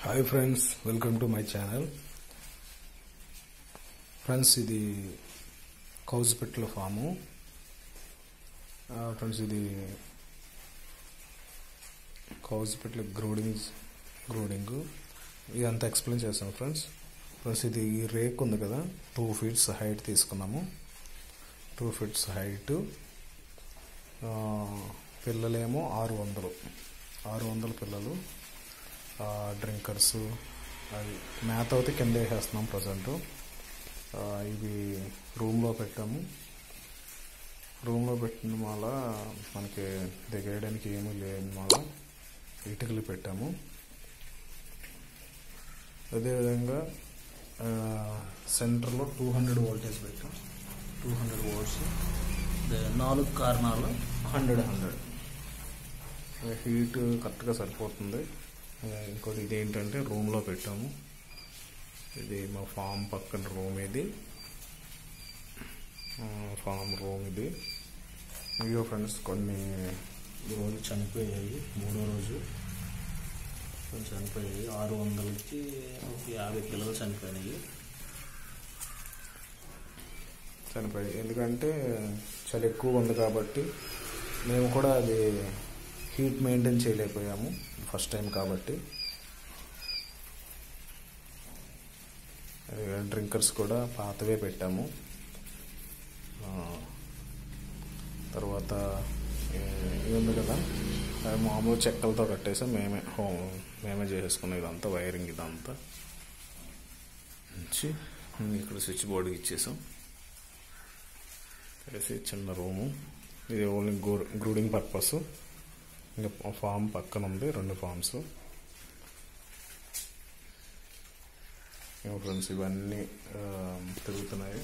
hi friends welcome to my channel friends ఇది కౌజుపెట్ల form friends ఇది కౌజుపెట్ల గ్రోడింగ్ గ్రోడింగ్ ఇదంతా ఎక్స్ప్లెయిన్ చేస్తాను ఫ్రెండ్స్ ఫ్రెండ్స్ ఇది ఈ రేక్ ఉంది కదా టూ ఫీట్స్ హైట్ తీసుకున్నాము టూ ఫీట్స్ హైట్ పిల్లలేమో ఆరు వందలు ఆరు వందల పిల్లలు డ్రింకర్స్ అది మేత అయితే కింద వేసేస్తున్నాం ప్రజెంట్ ఇవి రూమ్లో పెట్టాము రూమ్లో పెట్టిన వల్ల మనకి దిగేయడానికి ఏమీ లేని వల్ల ఇటుకలు పెట్టాము అదేవిధంగా సెంటర్లో టూ హండ్రెడ్ వోల్టేజ్ పెట్టాం టూ హండ్రెడ్ వోల్ట్స్ నాలుగు కారణాలు హండ్రెడ్ హండ్రెడ్ హీట్ కరెక్ట్గా సరిపోతుంది ఇంకోటి ఇదేంటంటే రూమ్లో పెట్టాము ఇది మా ఫామ్ పక్కన రూమ్ ఇది ఫామ్ రూమ్ ఇది ఇదిగో ఫ్రెండ్స్ కొన్ని ఈరోజు చనిపోయాయి మూడో రోజు కొంచెం చనిపోయాయి ఆరు వందలకి ఒక యాభై పిల్లలు చనిపోయినాయి చనిపోయాయి ఎందుకంటే చాలా ఎక్కువ ఉంది కాబట్టి మేము కూడా అది హీట్ మెయింటైన్ చేయలేకపోయాము ఫస్ట్ టైం కాబట్టి డ్రింకర్స్ కూడా పాతవే పెట్టాము తర్వాత ఇది ఉంది కదా అది మామూలు చెక్కలతో కట్టేసాం మేమే హోమ్ మేమే చేసేసుకున్నాం ఇదంతా వైరింగ్ ఇదంతా నుంచి ఇక్కడ స్విచ్ బోర్డుకి ఇచ్చేసాం వేసి చిన్న రూము ఇది ఓన్లీ గ్రూడింగ్ పర్పస్ ఇంకా ఫామ్ పక్కన ఉంది రెండు ఫామ్స్ ఫ్రెండ్స్ ఇవన్నీ తిరుగుతున్నాయి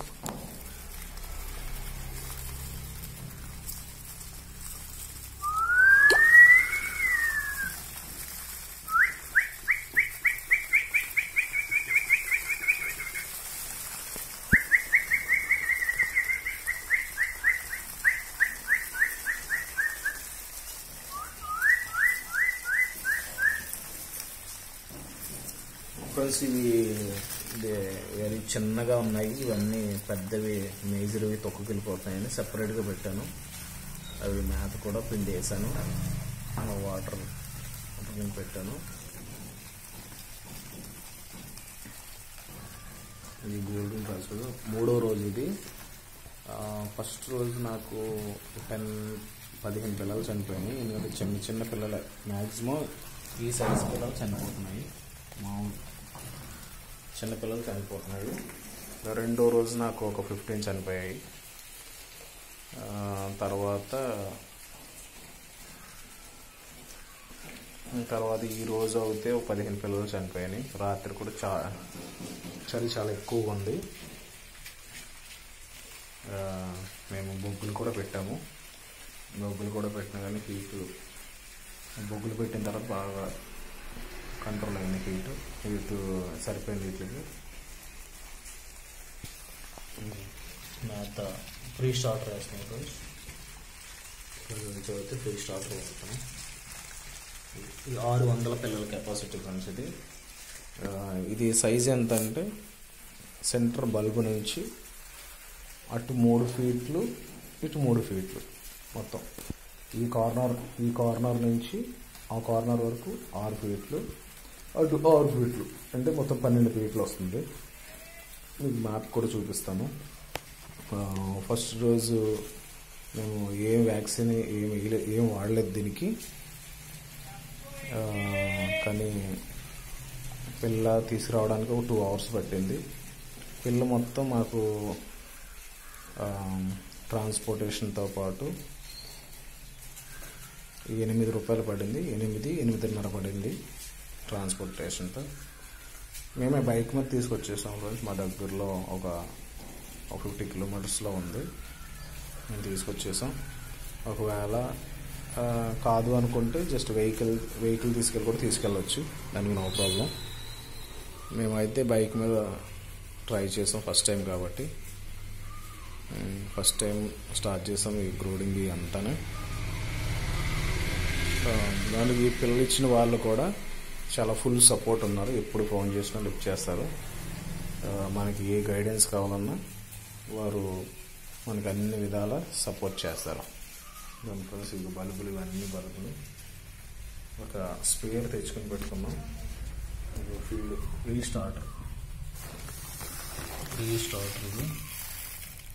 ఫ్రెండ్స్ ఇవి ఇవి చిన్నగా ఉన్నాయి ఇవన్నీ పెద్దవి మేజర్వి తొక్కుకెళ్ళిపోతున్నాయని సపరేట్గా పెట్టాను అవి మేత కూడా పిండి వేసాను వాటర్ పిండి పెట్టాను ఇది గోల్డెన్ రాసు మూడో రోజు ఇది ఫస్ట్ రోజు నాకు టెన్ పదిహేను పిల్లలు చనిపోయినాయి ఎందుకంటే చిన్న చిన్న పిల్లలు మ్యాక్సిమం ఈ సైజ్ పిల్లలు చనిపోతున్నాయి మామూలు చిన్నపిల్లలు చనిపోతున్నాడు రెండో రోజు నాకు ఒక ఫిఫ్టీన్ చనిపోయాయి తర్వాత తర్వాత ఈ రోజు అయితే ఒక పదిహేను పిల్లలు చనిపోయాయి రాత్రి కూడా చా చలి చాలా ఎక్కువగా ఉంది మేము బొగ్గులు కూడా పెట్టాము బొగ్గులు కూడా పెట్టినా కానీ హీట్ బొగ్గులు పెట్టిన తర్వాత బాగా కంట్రోల్ అయింది హీట్ హీట్ సరిపోయింది వీటికి మేత ఫ్రీ స్టార్టర్ వేస్తున్నాం ఫ్రెండ్స్ నుంచి అయితే ఫ్రీ స్టార్టర్ వేస్తాం ఇది ఆరు వందల పిల్లల కెపాసిటీ ఫ్రెండ్స్ ఇది ఇది సైజ్ ఎంత అంటే సెంటర్ బల్బు నుంచి అటు మూడు ఫీట్లు ఇటు మూడు ఫీట్లు మొత్తం ఈ కార్నర్ ఈ కార్నర్ నుంచి ఆ కార్నర్ వరకు ఆరు ఫీట్లు అటు ఆరు ఫీట్లు అంటే మొత్తం పన్నెండు ఫీట్లు వస్తుంది మీకు మ్యాప్ కూడా చూపిస్తాను ఫస్ట్ రోజు మేము ఏం వ్యాక్సిన్ ఏం ఏం వాడలేదు దీనికి కానీ పిల్ల తీసుకురావడానికి ఒక టూ అవర్స్ పట్టింది పిల్ల మొత్తం మాకు ట్రాన్స్పోర్టేషన్తో పాటు ఎనిమిది రూపాయలు పడింది ఎనిమిది ఎనిమిదిన్నర పడింది ట్రాన్స్పోర్టేషన్తో మేమే బైక్ మీద తీసుకొచ్చేసాం రోజు మా దగ్గరలో ఒక ఒక ఫిఫ్టీ కిలోమీటర్స్లో ఉంది మేము తీసుకొచ్చేసాం ఒకవేళ కాదు అనుకుంటే జస్ట్ వెహికల్ వెహికల్ తీసుకెళ్ళి కూడా తీసుకెళ్ళవచ్చు దానికి నో ప్రాబ్లం మేమైతే బైక్ మీద ట్రై చేసాం ఫస్ట్ టైం కాబట్టి ఫస్ట్ టైం స్టార్ట్ చేసాం ఈ గ్రోడింగ్ అంతానే దానికి పిల్లలు ఇచ్చిన వాళ్ళు కూడా చాలా ఫుల్ సపోర్ట్ ఉన్నారు ఎప్పుడు ఫోన్ చేసినా లిఫ్ట్ చేస్తారు ఆ, మనకి ఏ గైడెన్స్ కావాలన్నా వారు మనకి అన్ని విధాల సపోర్ట్ చేస్తారు దాని ఫ్రెండ్స్ ఇవి బల్బులు ఇవన్నీ బల్బులు ఒక స్పేర్ తెచ్చుకొని పెట్టుకున్నాం ఇది field re starter re starter ఇది